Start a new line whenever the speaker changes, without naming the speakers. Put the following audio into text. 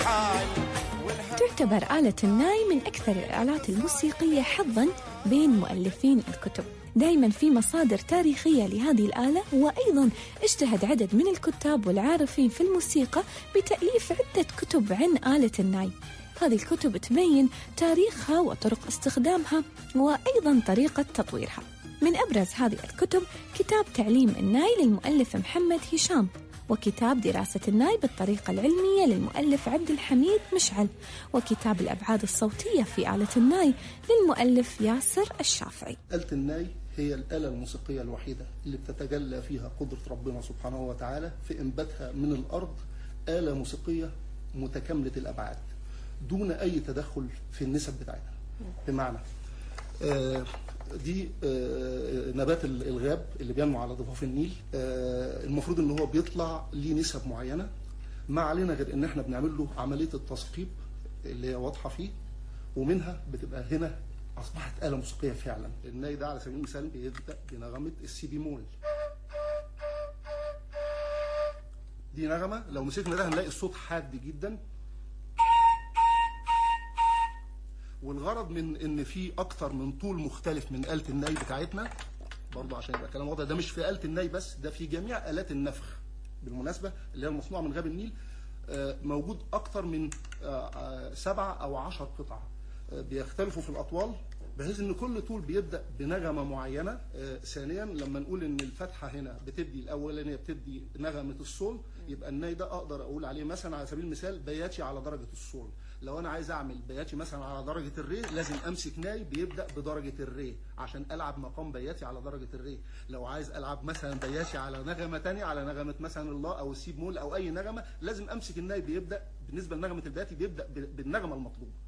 الحال
تعتبر آلة الناي من أكثر الآلات الموسيقية حظاً بين مؤلفين الكتب دائما في مصادر تاريخية لهذه الآلة وأيضا اجتهد عدد من الكتاب والعارفين في الموسيقى بتأليف عدة كتب عن آلة الناي هذه الكتب تبين تاريخها وطرق استخدامها وأيضا طريقة تطويرها من أبرز هذه الكتب كتاب تعليم الناي للمؤلف محمد هشام وكتاب دراسة الناي بالطريقة العلمية للمؤلف عبد الحميد مشعل وكتاب الأبعاد الصوتية في آلة الناي للمؤلف ياسر الشافعي
آلة الناي هي الآلة الموسيقية الوحيدة اللي بتتجلى فيها قدرة ربنا سبحانه وتعالى في إنباتها من الأرض آلة موسيقية متكاملة الأبعاد دون أي تدخل في النسب بتاعتها بمعنى آه، دي آه، نبات الغاب اللي بينمو على ضفاف النيل آه، المفروض ان هو بيطلع ليه نسب معينه ما علينا غير ان احنا بنعمل له عمليه التثقيب اللي هي واضحه فيه ومنها بتبقى هنا اصبحت اله موسيقيه فعلا الناي ده على سبيل المثال بيبدا بنغمه السي بيمول دي نغمه لو مسكنا ده هنلاقي الصوت حاد جدا والغرض من ان في اكتر من طول مختلف من آلة الناي بتاعتنا برضه عشان يبقى كلام واضح ده مش في آلة الناي بس ده في جميع آلات النفخ بالمناسبة اللي هي المصنوعة من غاب النيل آه، موجود اكتر من آه، آه، سبعة او عشر قطع آه، بيختلفوا في الاطوال بحيث ان كل طول بيبدا بنغمه معينه آه، ثانيا لما نقول ان الفتحه هنا بتدي الاولانيه بتدي نغمه الصول يبقى الناي ده اقدر اقول عليه مثلا على سبيل المثال بياتي على درجه الصول لو انا عايز اعمل بياتي مثلا على درجه الري لازم امسك ناي بيبدا بدرجه الري عشان العب مقام بياتي على درجه الري لو عايز العب مثلا بياتي على نغمه تانية على نغمه مثلا الله او السي بمول او اي نغمه لازم امسك الناي بيبدا بالنسبه لنغمه البياتي بيبدا ب- بالنغمه المطلوبه